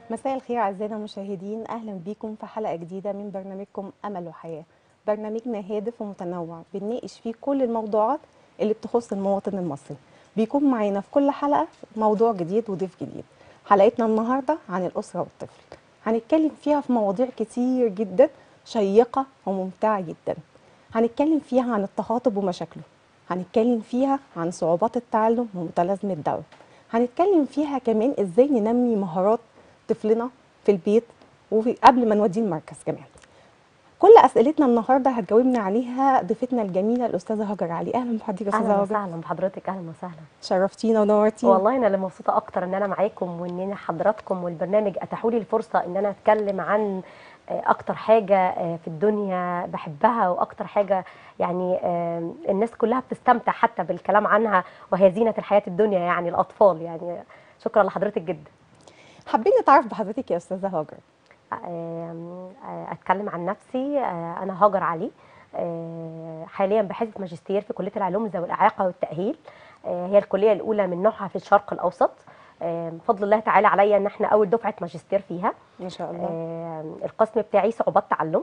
مساء الخير أعزائنا المشاهدين أهلا بيكم في حلقة جديدة من برنامجكم أمل وحياة برنامجنا هادف ومتنوع بنناقش فيه كل الموضوعات اللي بتخص المواطن المصري بيكون معانا في كل حلقة موضوع جديد وضيف جديد حلقتنا النهاردة عن الأسرة والطفل هنتكلم فيها في مواضيع كتير جدا شيقة وممتعة جدا هنتكلم فيها عن التخاطب ومشاكله هنتكلم فيها عن صعوبات التعلم ومتلازمة الدواء هنتكلم فيها كمان ازاي ننمي مهارات طفلنا في البيت وقبل ما نوديه المركز كمان كل اسئلتنا النهارده هتجاوبنا عليها ضيفتنا الجميله الاستاذه هاجر علي اهلا بحضرتك يا استاذه اهلا هاجر وسهلا بحضرتك اهلا وسهلا شرفتينا ونورتينا والله انا اللي مبسوطه اكتر ان انا معاكم وان انا حضراتكم والبرنامج اتاحوا لي الفرصه ان انا اتكلم عن آه، اكتر حاجه آه، في الدنيا بحبها واكتر حاجه يعني آه، الناس كلها بتستمتع حتى بالكلام عنها وهي زينه الحياه الدنيا يعني الاطفال يعني شكرا لحضرتك جدا حابين نتعرف بحضرتك يا استاذه هاجر آم، آه، اتكلم عن نفسي آه، انا هاجر علي آه، حاليا باحثه ماجستير في كليه العلوم ذوي الاعاقه والتاهيل آه، هي الكليه الاولى من نوعها في الشرق الاوسط آه، بفضل الله تعالى عليا ان احنا اول دفعه ماجستير فيها ما شاء الله آه، القسم بتاعي صعوبات تعلم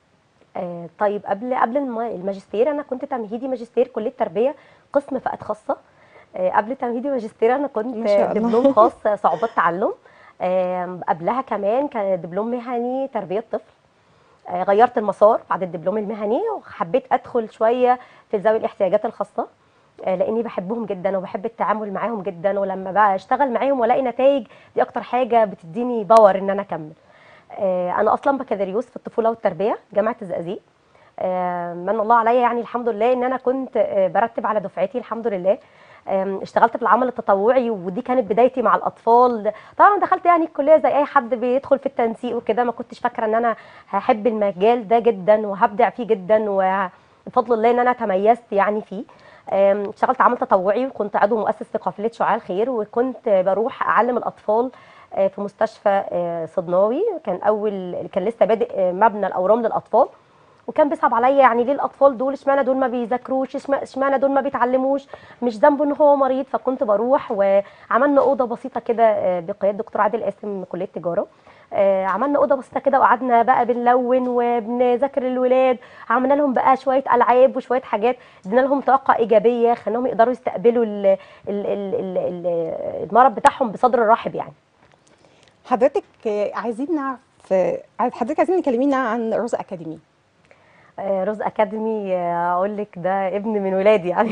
آه، طيب قبل قبل الم- الماجستير انا كنت تمهيدي ماجستير كليه تربيه قسم فئات خاصه آه، قبل تمهيدي ماجستير انا كنت ما شاء الله. دبلوم خاص صعوبات تعلم آم، قبلها كمان كان دبلوم مهني تربيه طفل آه، غيرت المسار بعد الدبلوم المهني وحبيت ادخل شويه في ذوي الاحتياجات الخاصه آه، لاني بحبهم جدا وبحب التعامل معاهم جدا ولما بقى اشتغل معاهم والاقي نتائج دي اكتر حاجه بتديني باور ان انا اكمل آه، انا اصلا بكالوريوس في الطفوله والتربيه جامعه الزقازيق آه، من الله عليا يعني الحمد لله ان انا كنت آه، برتب على دفعتي الحمد لله آم، اشتغلت في العمل التطوعي ودي كانت بدايتي مع الاطفال طبعا دخلت يعني الكليه زي اي حد بيدخل في التنسيق وكده ما كنتش فاكره ان انا هحب المجال ده جدا وهبدع فيه جدا وبفضل الله ان انا تميزت يعني فيه آم، اشتغلت عمل تطوعي وكنت عضو مؤسس في قافله شعاع الخير وكنت بروح اعلم الاطفال آه، في مستشفى آه، صدناوي كان اول كان لسه بادئ آه، مبنى الاورام للاطفال وكان بيصعب عليا يعني ليه الاطفال دول اشمعنى دول ما بيذاكروش اشم- اشمعنى دول ما بيتعلموش مش ذنبه ان هو مريض فكنت بروح وعملنا اوضه بسيطه كده آه، بقياده دكتور عادل قاسم من كليه تجاره آه، عملنا اوضه بسيطه كده وقعدنا بقى بنلون وبنذاكر الولاد عملنا لهم بقى شويه العاب وشويه حاجات ادينا لهم طاقه ايجابيه خليهم يقدروا يستقبلوا ال- ال- ال- ال- ال- المرض بتاعهم بصدر رحب يعني حضرتك آه، عايزين نعرف آه، حضرتك عايزين تكلمينا عن روز اكاديمي آه، روز اكاديمي آه، اقول لك ده ابن من ولادي يعني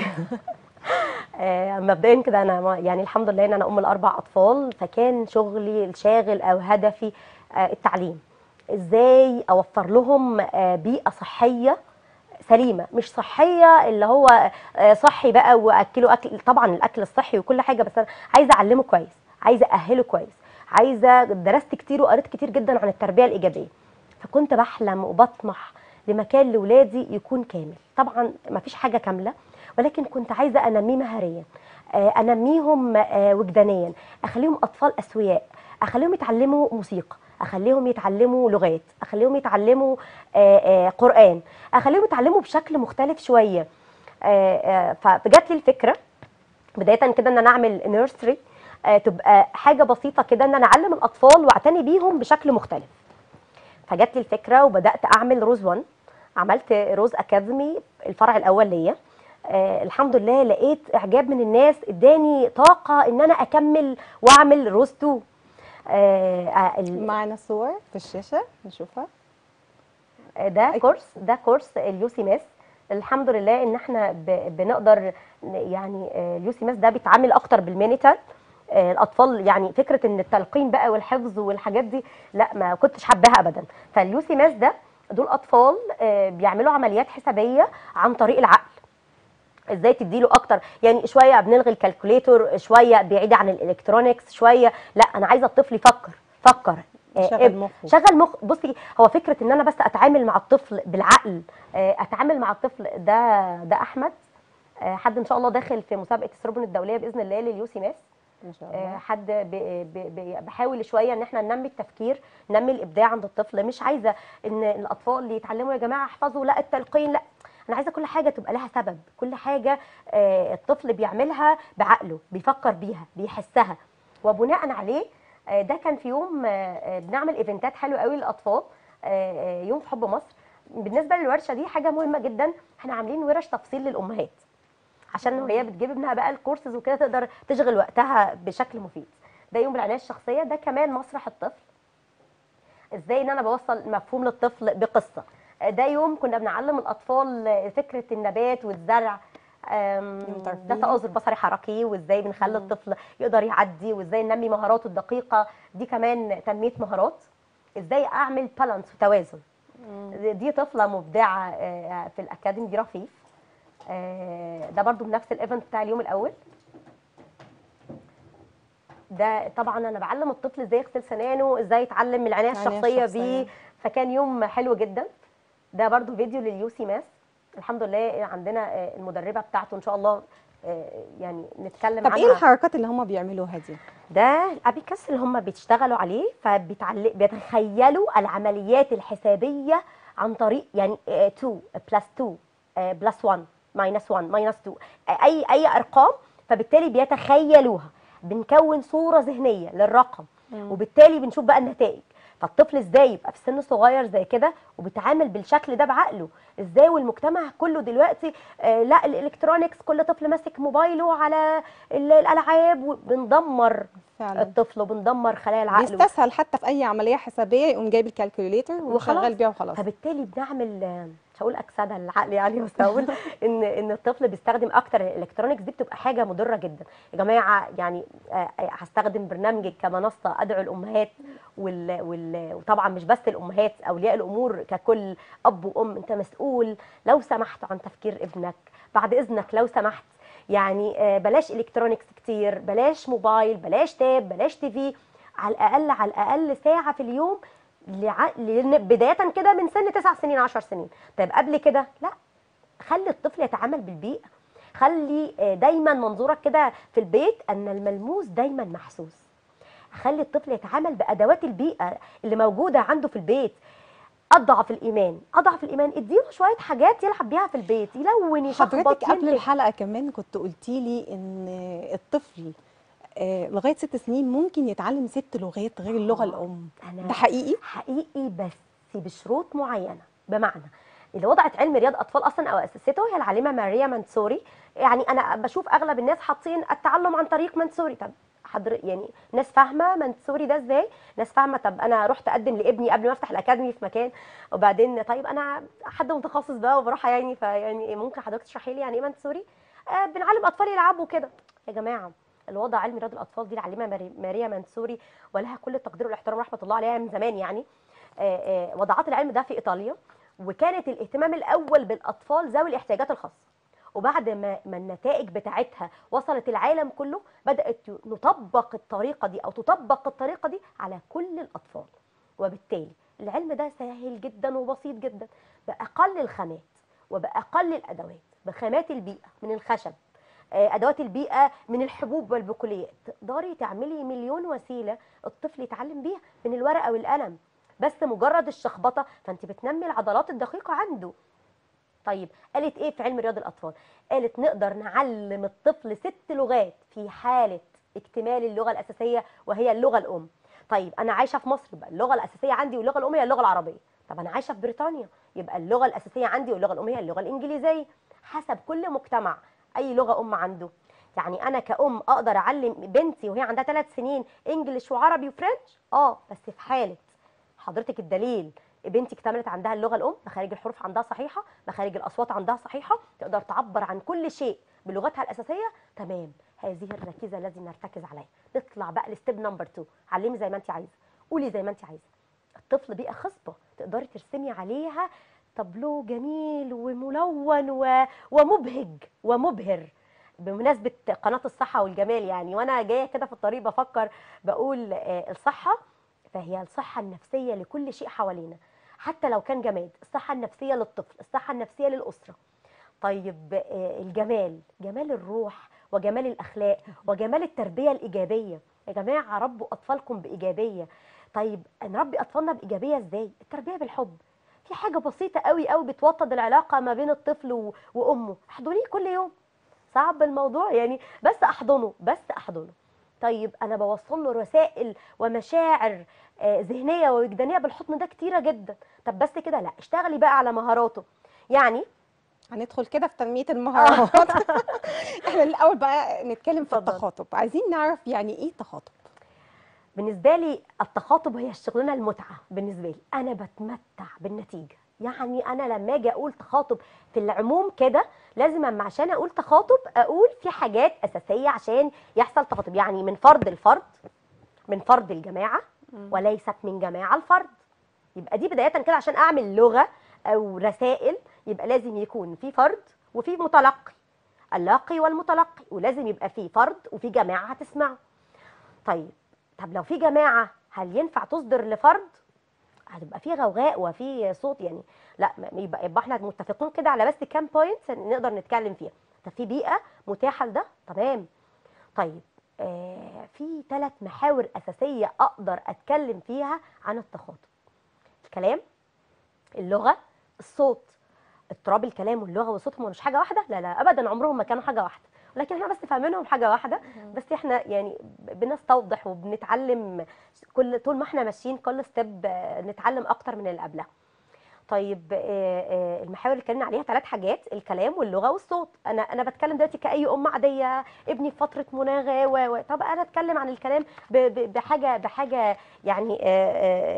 آه، مبدئيا كده انا ما- يعني الحمد لله ان انا ام الاربع اطفال فكان شغلي الشاغل او هدفي آه، التعليم ازاي اوفر لهم آه، بيئه صحيه سليمه مش صحيه اللي هو آه، صحي بقى واكله اكل طبعا الاكل الصحي وكل حاجه بس انا عايزه اعلمه كويس عايزه اهله كويس عايزه درست كتير وقريت كتير جدا عن التربيه الايجابيه فكنت بحلم وبطمح لمكان لاولادي يكون كامل طبعا ما فيش حاجه كامله ولكن كنت عايزه انميه مهاريا آه، انميهم آه، وجدانيا اخليهم اطفال اسوياء اخليهم يتعلموا موسيقى اخليهم يتعلموا لغات اخليهم يتعلموا آه، آه، قران اخليهم يتعلموا بشكل مختلف شويه آه، آه، فجات لي الفكره بدايه كده ان انا اعمل نيرسري تبقى حاجه بسيطه كده ان انا اعلم الاطفال واعتني بيهم بشكل مختلف فجات لي الفكره وبدات اعمل روز 1 عملت روز اكاديمي الفرع الاول ليا آه الحمد لله لقيت اعجاب من الناس اداني طاقه ان انا اكمل واعمل روز 2 آه آه، ال- معنا صور في الشاشه نشوفها ده كورس ده كورس اليوسي ماس الحمد لله ان احنا ب- بنقدر ن- يعني آه، اليوسي ماس ده بيتعامل اكتر بالمينيتال آه، الاطفال يعني فكره ان التلقين بقى والحفظ والحاجات دي لا ما كنتش حباها ابدا فاليوسي ماس ده دول اطفال آه، بيعملوا عمليات حسابيه عن طريق العقل ازاي تديله اكتر يعني شويه بنلغي الكالكوليتور شويه بعيد عن الالكترونيكس شويه لا انا عايزه الطفل يفكر فكر آه، يشغل اب- مخه. شغل مخ بصي هو فكره ان انا بس اتعامل مع الطفل بالعقل آه، اتعامل مع الطفل ده ده احمد آه، حد ان شاء الله داخل في مسابقه السربن الدوليه باذن الله لليوسي ماس ما شاء آه، الله حد ب- ب- ب- بحاول شويه ان احنا ننمي التفكير ننمي الابداع عند الطفل مش عايزه ان الاطفال اللي يتعلموا يا جماعه احفظوا لا التلقين لا انا عايزه كل حاجه تبقى لها سبب كل حاجه آه، الطفل بيعملها بعقله بيفكر بيها بيحسها وبناء عليه آه، ده كان في يوم آه، آه، بنعمل ايفنتات حلوه قوي للاطفال آه، آه، يوم في حب مصر بالنسبه للورشه دي حاجه مهمه جدا احنا عاملين ورش تفصيل للامهات عشان هي بتجيب ابنها بقى الكورسز وكده تقدر تشغل وقتها بشكل مفيد ده يوم العنايه الشخصيه ده كمان مسرح الطفل ازاي ان انا بوصل مفهوم للطفل بقصه ده يوم كنا بنعلم الاطفال فكره النبات والزرع أم، التربية. ده تآزر بصري حركي وازاي بنخلي الطفل يقدر يعدي وازاي ننمي مهاراته الدقيقه دي كمان تنميه مهارات ازاي اعمل بالانس وتوازن دي طفله مبدعه آه، في الاكاديمي دي رفيف آه، ده برضو بنفس الايفنت بتاع اليوم الاول ده طبعا انا بعلم الطفل ازاي يغسل سنانه ازاي يتعلم من العنايه العناية الشخصيه الشخصية. بيه فكان يوم حلو جدا ده برضو فيديو لليوسي ماس الحمد لله عندنا آه، المدربه بتاعته ان شاء الله آه، يعني نتكلم طب عنها ايه الحركات اللي هم بيعملوها دي ده الابيكاس اللي هم بيشتغلوا عليه فبيتعلق بيتخيلوا العمليات الحسابيه عن طريق يعني 2 بلس 2 بلس 1 ماينس 1 ماينس 2 آه، اي اي ارقام فبالتالي بيتخيلوها بنكون صوره ذهنيه للرقم وبالتالي بنشوف بقى النتائج فالطفل ازاي يبقى في سن صغير زي كده وبيتعامل بالشكل ده بعقله ازاي والمجتمع كله دلوقتي آه لا الالكترونيكس كل طفل ماسك موبايله على ال- الالعاب وبندمر فعلا الطفل وبندمر خلايا العقل بيستسهل حتى في اي عمليه حسابيه يقوم جايب الكالكوليتر وخلاص. وشغال بيها وخلاص فبالتالي بنعمل آه، مش هقول اكسده للعقل يعني بس هقول ان ان الطفل بيستخدم اكتر الالكترونيكس دي بتبقى حاجه مضره جدا يا جماعه يعني آه، آه، هستخدم برنامجك كمنصه ادعو الامهات وال وال وطبعا مش بس الامهات اولياء الامور ككل اب وام انت مسؤول لو سمحت عن تفكير ابنك بعد اذنك لو سمحت يعني آه، بلاش الكترونيكس كتير بلاش موبايل بلاش تاب بلاش تي في على الاقل على الاقل ساعه في اليوم لع... لأن بدايه كده من سن 9 سنين 10 سنين طيب قبل كده لا خلي الطفل يتعامل بالبيئه خلي آه، دايما منظورك كده في البيت ان الملموس دايما محسوس خلي الطفل يتعامل بادوات البيئه اللي موجوده عنده في البيت اضعف الايمان اضعف الايمان اديله شويه حاجات يلعب بيها في البيت يلون يشخبط حضرتك قبل ينتج. الحلقه كمان كنت قلتي لي ان الطفل آه، لغايه ست سنين ممكن يتعلم ست لغات غير اللغه آه. الام أنا ده حقيقي حقيقي بس بشروط معينه بمعنى اللي وضعت علم رياض اطفال اصلا او اسسته هي العالمه ماريا منسوري يعني انا بشوف اغلب الناس حاطين التعلم عن طريق منسوري طب حضر يعني ناس فاهمه منسوري ده ازاي ناس فاهمه طب انا رحت اقدم لابني قبل ما افتح الاكاديمي في مكان وبعدين طيب انا حد متخصص بقى وبروح يعني فيعني ممكن حضرتك تشرحي لي يعني ايه منسوري آه بنعلم اطفال يلعبوا كده يا جماعه اللي وضع علم رياض الاطفال دي العالمه ماري- ماريا منسوري ولها كل التقدير والاحترام ورحمه الله عليها من زمان يعني آه، آه، وضعت العلم ده في ايطاليا وكانت الاهتمام الاول بالاطفال ذوي الاحتياجات الخاصه وبعد ما ما النتائج بتاعتها وصلت العالم كله بدات نطبق الطريقه دي او تطبق الطريقه دي على كل الاطفال وبالتالي العلم ده سهل جدا وبسيط جدا باقل الخامات وباقل الادوات بخامات البيئه من الخشب آه، ادوات البيئه من الحبوب والبقوليات تقدري تعملي مليون وسيله الطفل يتعلم بيها من الورقه والقلم بس مجرد الشخبطه فانت بتنمي العضلات الدقيقه عنده طيب قالت ايه في علم رياض الاطفال قالت نقدر نعلم الطفل ست لغات في حاله اكتمال اللغه الاساسيه وهي اللغه الام طيب انا عايشه في مصر يبقى اللغه الاساسيه عندي واللغه الام هي اللغه العربيه طب انا عايشه في بريطانيا يبقى اللغه الاساسيه عندي واللغه الام هي اللغه الانجليزيه حسب كل مجتمع اي لغه ام عنده يعني انا كأم اقدر اعلم بنتي وهي عندها ثلاث سنين انجليش وعربي وفرنش اه بس في حاله حضرتك الدليل بنتي اكتملت عندها اللغه الام مخارج الحروف عندها صحيحه مخارج الاصوات عندها صحيحه تقدر تعبر عن كل شيء بلغتها الاساسيه تمام هذه الركيزه الذي نرتكز عليها نطلع بقى لستيب نمبر 2 علمي زي ما انت عايزه قولي زي ما انت عايزه الطفل بيئه خصبه تقدري ترسمي عليها تابلو جميل وملون و... ومبهج ومبهر بمناسبه قناه الصحه والجمال يعني وانا جايه كده في الطريق بفكر بقول آه، الصحه فهي الصحه النفسيه لكل شيء حوالينا حتى لو كان جماد الصحه النفسيه للطفل الصحه النفسيه للاسره طيب آه، الجمال جمال الروح وجمال الاخلاق وجمال التربيه الايجابيه يا جماعه ربوا اطفالكم بايجابيه طيب نربي اطفالنا بايجابيه ازاي التربيه بالحب في حاجه بسيطه قوي قوي بتوطد العلاقه ما بين الطفل و- وامه احضنيه كل يوم صعب الموضوع يعني بس احضنه بس احضنه طيب انا بوصل له رسائل ومشاعر آه، ذهنيه ووجدانيه بالحضن ده كتيره جدا طب بس كده لا اشتغلي بقى على مهاراته يعني هندخل كده في تنميه المهارات احنا الاول بقى نتكلم في اتفضل. التخاطب عايزين نعرف يعني ايه تخاطب بالنسبه لي التخاطب هي الشغلانه المتعه بالنسبه لي انا بتمتع بالنتيجه يعني انا لما اجي اقول تخاطب في العموم كده لازم اما عشان اقول تخاطب اقول في حاجات اساسيه عشان يحصل تخاطب يعني من فرد الفرد من فرد الجماعه وليست من جماعه الفرد يبقى دي بدايه كده عشان اعمل لغه او رسائل يبقى لازم يكون في فرد وفي متلقي اللاقي والمتلقي ولازم يبقى في فرد وفي جماعه هتسمعه طيب طب لو في جماعه هل ينفع تصدر لفرد هتبقى في غوغاء وفي صوت يعني لا ما- يبقى يبقى احنا متفقين كده على بس كام بوينتس نقدر نتكلم فيها طب في بيئه متاحه لده تمام طيب آه في ثلاث محاور اساسيه اقدر اتكلم فيها عن التخاطب الكلام اللغه الصوت اضطراب الكلام واللغه والصوت هم مش حاجه واحده لا لا ابدا عمرهم ما كانوا حاجه واحده ولكن احنا بس فاهمينهم حاجه واحده بس احنا يعني ب- بنستوضح وبنتعلم كل طول ما احنا ماشيين كل ستيب نتعلم اكتر من اللي قبلها طيب آه، آه، المحاور اللي اتكلمنا عليها ثلاث حاجات الكلام واللغه والصوت انا انا بتكلم دلوقتي كاي ام عاديه ابني في فتره مناغه و... و... طب انا اتكلم عن الكلام ب... ب... بحاجه بحاجه يعني آه،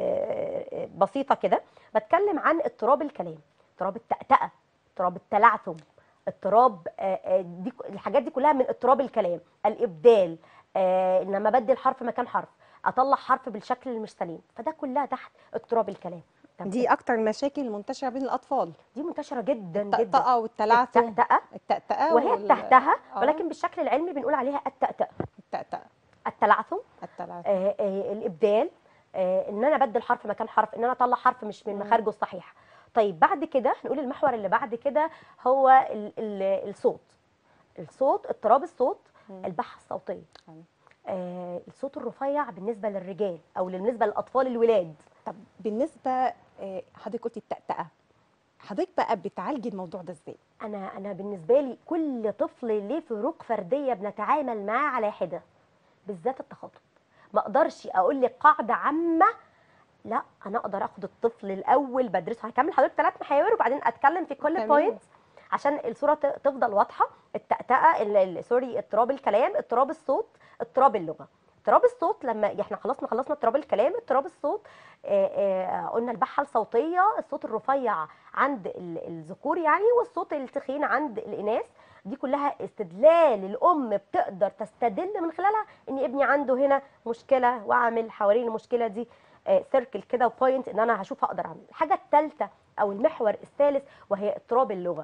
آه، آه، بسيطه كده بتكلم عن اضطراب الكلام اضطراب التأتأة اضطراب التلعثم اضطراب آه، آه، دي الحاجات دي كلها من اضطراب الكلام الابدال آه، ان لما بدل حرف مكان حرف اطلع حرف بالشكل اللي مش سليم فده كلها تحت اضطراب الكلام طب دي اكتر المشاكل المنتشره بين الاطفال دي منتشره جدا جدا الطقطقه والتلعثم التأتأة التأتأة وهي وال- التهتهة آه، ولكن بالشكل العلمي بنقول عليها التأتأة التأتأة التلعثم التلعثم آه آه الابدال آه ان انا ابدل حرف مكان حرف ان انا اطلع حرف مش من مم. مخارجه الصحيح طيب بعد كده نقول المحور اللي بعد كده هو ال ال الصوت الصوت اضطراب الصوت مم. البحه الصوتيه أيوة. آه الصوت الرفيع بالنسبه للرجال او بالنسبه للاطفال الولاد طب بالنسبه آه، حضرتك قلتي التأتأة حضرتك بقى بتعالجي الموضوع ده ازاي انا انا بالنسبه لي كل طفل ليه فروق فرديه بنتعامل معاه على حده بالذات التخاطب ما اقدرش اقول لك قاعده عامه لا انا اقدر اخد الطفل الاول بدرسه هكمل حضرتك ثلاث محاور وبعدين اتكلم في كل تمام. بوينت عشان الصوره ت- تفضل واضحه التأتأة ال- ال- سوري اضطراب الكلام اضطراب الصوت اضطراب اللغه اضطراب الصوت لما احنا خلصنا خلصنا اضطراب الكلام اضطراب الصوت آه، آه، قلنا البحه الصوتيه الصوت الرفيع عند ال- الذكور يعني والصوت التخين عند الاناث دي كلها استدلال الام بتقدر تستدل من خلالها ان ابني عنده هنا مشكله واعمل حوالين المشكله دي سيركل كده وبوينت ان انا هشوف هقدر اعمل الحاجه الثالثه او المحور الثالث وهي اضطراب اللغه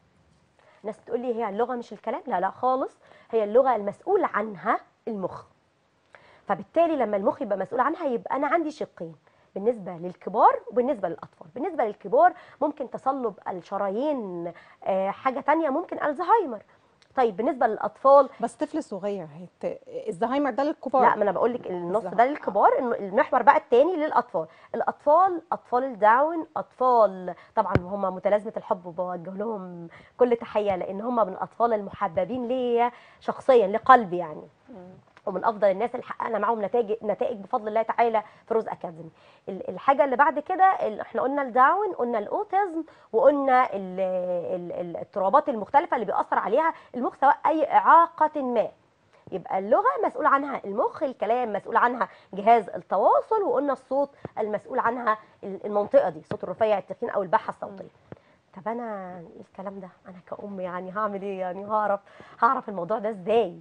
ناس تقول لي هي اللغه مش الكلام لا لا خالص هي اللغه المسؤول عنها المخ فبالتالي لما المخ يبقى مسؤول عنها يبقى انا عندي شقين بالنسبه للكبار وبالنسبه للاطفال بالنسبه للكبار ممكن تصلب الشرايين آه، حاجه تانية ممكن الزهايمر طيب بالنسبه للاطفال بس طفل صغير هيت... الزهايمر ده للكبار لا ما انا بقول لك النص بالظبط. ده للكبار إنه المحور بقى التاني للاطفال الاطفال اطفال الداون اطفال طبعا هم متلازمه الحب وبوجه لهم كل تحيه لان هم من الاطفال المحببين ليا شخصيا لقلبي يعني ومن افضل الناس اللي حققنا معاهم نتائج نتائج بفضل الله تعالى في روز اكاديمي ال- الحاجه اللي بعد كده ال- احنا قلنا الداون قلنا الاوتيزم وقلنا ال- ال- ال- الاضطرابات المختلفه اللي بيأثر عليها المخ سواء اي اعاقه ما يبقى اللغه مسؤول عنها المخ الكلام مسؤول عنها جهاز التواصل وقلنا الصوت المسؤول عنها ال- المنطقه دي صوت الرفيع التخين او البحه الصوتيه طب انا ايه الكلام ده انا كأم يعني هعمل ايه يعني هعرف هعرف الموضوع ده ازاي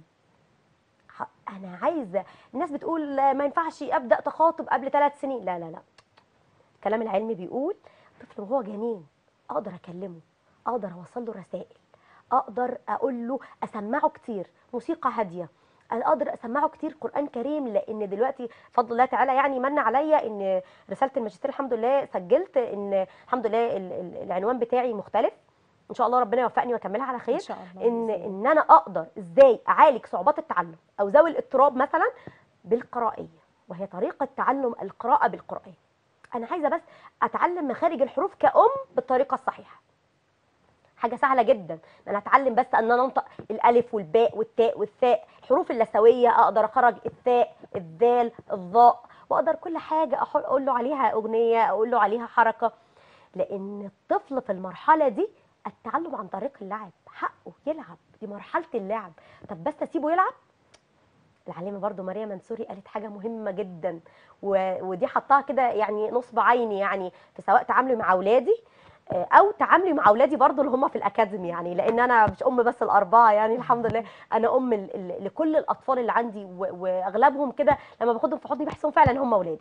ه- انا عايزه الناس بتقول ما ينفعش ابدا تخاطب قبل ثلاث سنين لا لا لا الكلام العلمي بيقول طفل وهو جنين اقدر اكلمه اقدر اوصل له رسائل اقدر اقول له اسمعه كتير موسيقى هاديه أنا اقدر اسمعه كتير قران كريم لان دلوقتي بفضل الله تعالى يعني من عليا ان رساله الماجستير الحمد لله سجلت ان الحمد لله ال- ال- العنوان بتاعي مختلف ان شاء الله ربنا يوفقني واكملها على خير ان شاء الله ان بإذن الله. ان انا اقدر ازاي اعالج صعوبات التعلم او ذوي الاضطراب مثلا بالقرائيه وهي طريقه تعلم القراءه بالقران انا عايزه بس اتعلم مخارج الحروف كأم بالطريقه الصحيحه حاجه سهله جدا ان انا اتعلم بس ان انا انطق الالف والباء والتاء والثاء الحروف اللثويه اقدر اخرج الثاء الذال الظاء واقدر كل حاجه أحل- اقول له عليها اغنيه اقول له عليها حركه لان الطفل في المرحله دي التعلم عن طريق اللعب حقه يلعب دي مرحله اللعب طب بس اسيبه يلعب العالمه برضو ماريا منصوري قالت حاجه مهمه جدا و... ودي حطها كده يعني نصب عيني يعني في سواء تعاملي مع اولادي آه، او تعاملي مع اولادي برضو اللي هم في الاكاديمي يعني لان انا مش ام بس الاربعه يعني الحمد لله انا ام ال- ال- لكل الاطفال اللي عندي و... واغلبهم كده لما باخدهم في حضني بحسهم فعلا هم اولادي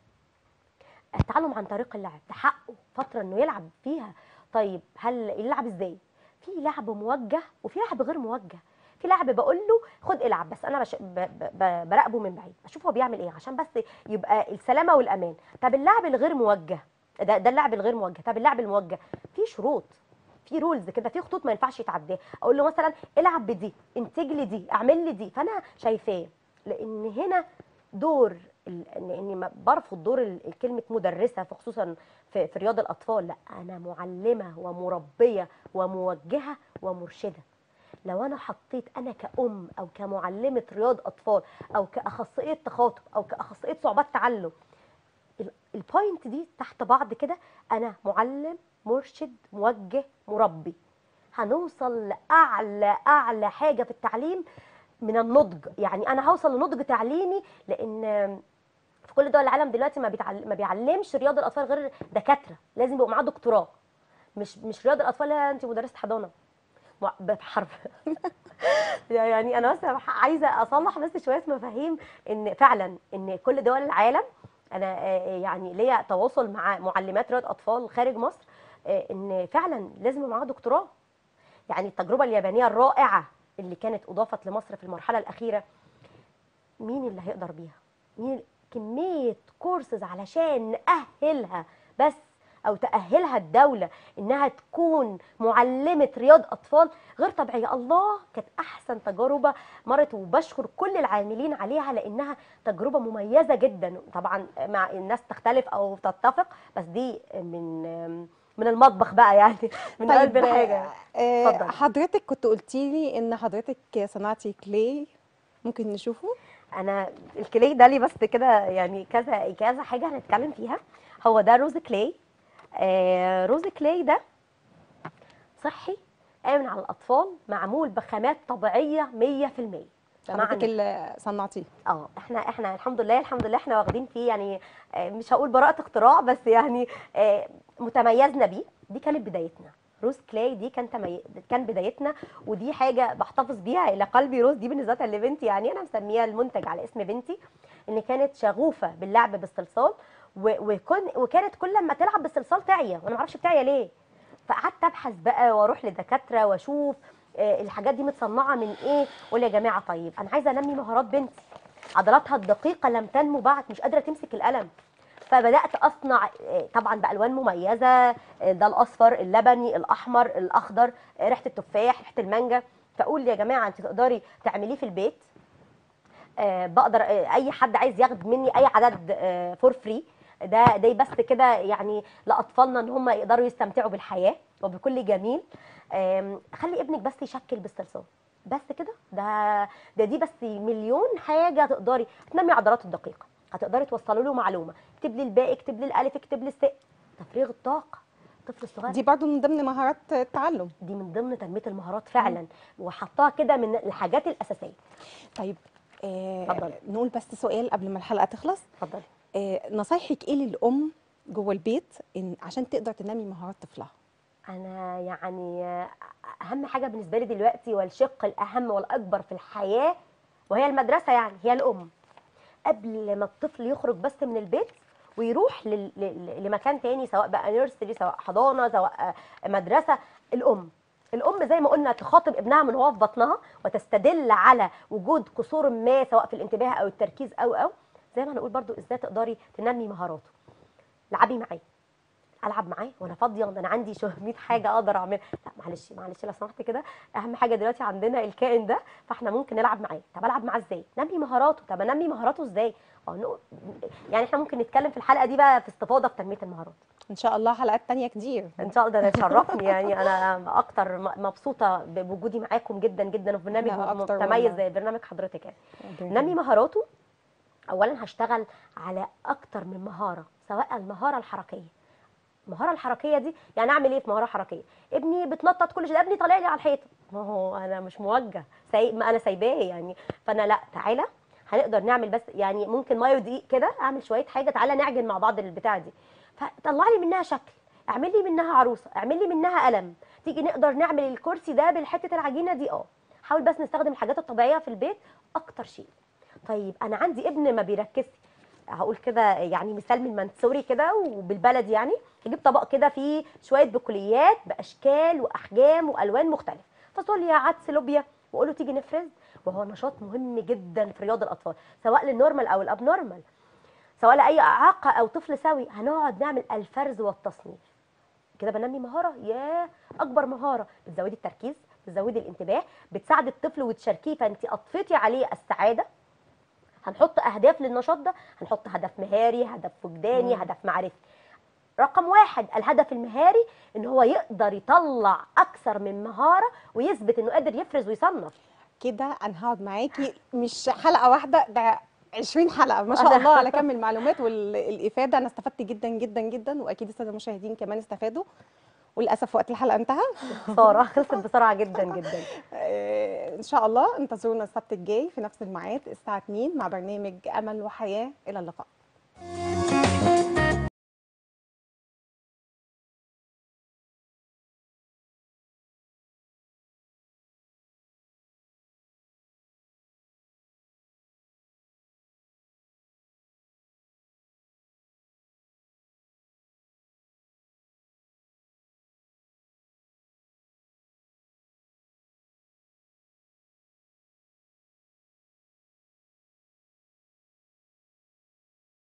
التعلم عن طريق اللعب ده حقه فتره انه يلعب فيها طيب هل يلعب ازاي في لعب موجه وفي لعب غير موجه في لعب بقول له خد العب بس انا بش... ب... ب... ب... براقبه من بعيد بشوف هو بيعمل ايه عشان بس يبقى السلامه والامان طب اللعب الغير موجه ده, ده اللعب الغير موجه طب اللعب الموجه في شروط في رولز كده في خطوط ما ينفعش يتعداها اقول له مثلا العب بدي انتج لي دي اعمل لي دي فانا شايفاه لان هنا دور ال- ان اني ما- برفض دور ال- كلمه مدرسه في خصوصا في, في رياض الاطفال لا انا معلمه ومربيه وموجهه ومرشده لو انا حطيت انا كأم او كمعلمه رياض اطفال او كاخصائيه تخاطب او كاخصائيه صعوبات تعلم ال- البوينت دي تحت بعض كده انا معلم مرشد موجه مربي هنوصل لاعلى اعلى حاجه في التعليم من النضج يعني انا هوصل لنضج تعليمي لان في كل دول العالم دلوقتي ما بيتعلم ما بيعلمش رياض الاطفال غير دكاتره لازم يبقوا معاه دكتوراه مش مش رياض الاطفال لا انت مدرسه حضانه مع- بحرف يعني انا بس عايزه اصلح بس شويه مفاهيم ان فعلا ان كل دول العالم انا آه، يعني ليا تواصل مع معلمات رياض اطفال خارج مصر آه، ان فعلا لازم يبقى معاها دكتوراه يعني التجربه اليابانيه الرائعه اللي كانت اضافت لمصر في المرحله الاخيره مين اللي هيقدر بيها مين كميه كورسز علشان نأهلها بس او تأهلها الدولة انها تكون معلمة رياض اطفال غير طبيعية الله كانت احسن تجربة مرت وبشكر كل العاملين عليها لانها تجربة مميزة جدا طبعا مع الناس تختلف او تتفق بس دي من من المطبخ بقى يعني من قلب الحاجة آه، اتفضل. حضرتك كنت قلتي لي ان حضرتك صنعتي كلاي ممكن نشوفه انا الكلاي ده لي بس كده يعني كذا كذا حاجه هنتكلم فيها هو ده روز كلاي آه روز كلاي ده صحي امن على الاطفال معمول بخامات طبيعيه 100% حضرتك اللي صنعتيه اه احنا احنا الحمد لله الحمد لله احنا واخدين فيه يعني آه، مش هقول براءة اختراع بس يعني آه، متميزنا بيه دي كانت بدايتنا روز كلاي دي كان تمي... كان بدايتنا ودي حاجه بحتفظ بيها الى قلبي روز دي بالنسبه لبنتي يعني انا مسميها المنتج على اسم بنتي ان كانت شغوفه باللعب بالصلصال و... وكن... وكانت كل ما تلعب بالصلصال تعيا وانا ما اعرفش بتعيا ليه فقعدت ابحث بقى واروح لدكاتره واشوف آه، الحاجات دي متصنعه من ايه اقول يا جماعه طيب انا عايزه انمي مهارات بنتي عضلاتها الدقيقه لم تنمو بعد مش قادره تمسك القلم فبدات اصنع آه، طبعا بالوان مميزه آه، ده الاصفر اللبني الاحمر الاخضر آه، ريحه التفاح ريحه المانجا فاقول يا جماعه انت تقدري تعمليه في البيت آه، بقدر آه، اي حد عايز ياخد مني اي عدد فور فري ده ده بس كده يعني لاطفالنا ان هم يقدروا يستمتعوا بالحياه وبكل جميل آم، خلي ابنك بس يشكل بالصلصال بس كده ده ده دي بس مليون حاجه تقدري تنمي عضلاته الدقيقه هتقدري توصلي له معلومه اكتب لي الباء اكتب لي الالف اكتب لي الساء تفريغ الطاقه الطفل الصغير دي برضو من ضمن مهارات التعلم دي من ضمن تنميه المهارات فعلا وحطها كده من الحاجات الاساسيه طيب آه اتفضلي. نقول بس سؤال قبل ما الحلقه تخلص اتفضلي آه نصايحك ايه للام جوه البيت إن عشان تقدر تنمي مهارات طفلها انا يعني اهم حاجه بالنسبه لي دلوقتي والشق الاهم والاكبر في الحياه وهي المدرسه يعني هي الام قبل ما الطفل يخرج بس من البيت ويروح لل- لل- لمكان تاني سواء بقى نيرسري سواء حضانه سواء مدرسه الام الام زي ما قلنا تخاطب ابنها من هو في بطنها وتستدل على وجود قصور ما سواء في الانتباه او التركيز او او زي ما هنقول برضو ازاي تقدري تنمي مهاراته لعبي معاه العب معاه وانا فاضيه ده انا عندي شو 100 حاجه اقدر اعملها لا معلش معلش لو سمحت كده اهم حاجه دلوقتي عندنا الكائن ده فاحنا ممكن نلعب معاه طب العب معاه ازاي نمي مهاراته طب انمي مهاراته ازاي اه نق- يعني احنا ممكن نتكلم في الحلقه دي بقى في استفاضه في تنميه المهارات ان شاء الله حلقات تانية كتير ان شاء الله ده تشرفني يعني انا اكتر م- مبسوطه بوجودي معاكم جدا جدا وفي برنامج أنا أكتر متميز والله. زي برنامج حضرتك يعني نمي مهاراته اولا هشتغل على اكتر من مهاره سواء المهاره الحركيه المهاره الحركيه دي يعني اعمل ايه في مهاره حركيه ابني بتنطط كل شيء ابني طالع لي على الحيطه ما هو انا مش موجه سايق ما انا سايباه يعني فانا لا تعالى هنقدر نعمل بس يعني ممكن ميه ودقيق كده اعمل شويه حاجه تعالى نعجن مع بعض البتاع دي فطلع لي منها شكل اعمل لي منها عروسه اعمل لي منها قلم تيجي نقدر نعمل الكرسي ده بالحته العجينه دي اه حاول بس نستخدم الحاجات الطبيعيه في البيت اكتر شيء طيب انا عندي ابن ما بيركزش هقول كده يعني مثال من منسوري كده وبالبلد يعني يجيب طبق كده فيه شويه بقوليات باشكال واحجام والوان مختلفه فاصوليا عدس لوبيا واقول له تيجي نفرز وهو نشاط مهم جدا في رياض الاطفال سواء للنورمال او الابنورمال سواء لاي اعاقه او طفل سوي هنقعد نعمل الفرز والتصنيف كده بنمي مهاره يا اكبر مهاره بتزودي التركيز بتزودي الانتباه بتساعدي الطفل وتشاركيه فانت اضفتي عليه السعاده هنحط اهداف للنشاط ده هنحط هدف مهاري هدف وجداني مم. هدف معرفي رقم واحد الهدف المهاري ان هو يقدر يطلع اكثر من مهاره ويثبت انه قادر يفرز ويصنف كده انا هقعد معاكي مش حلقه واحده ده 20 حلقه ما شاء أنا- الله على كم المعلومات والافاده انا استفدت جدا جدا جدا واكيد الساده المشاهدين كمان استفادوا وللاسف وقت الحلقه انتهى خساره خلصت بسرعه جدا جدا آه، ان شاء الله انتظرونا السبت الجاي في نفس الميعاد الساعه 2 مع برنامج امل وحياه الى اللقاء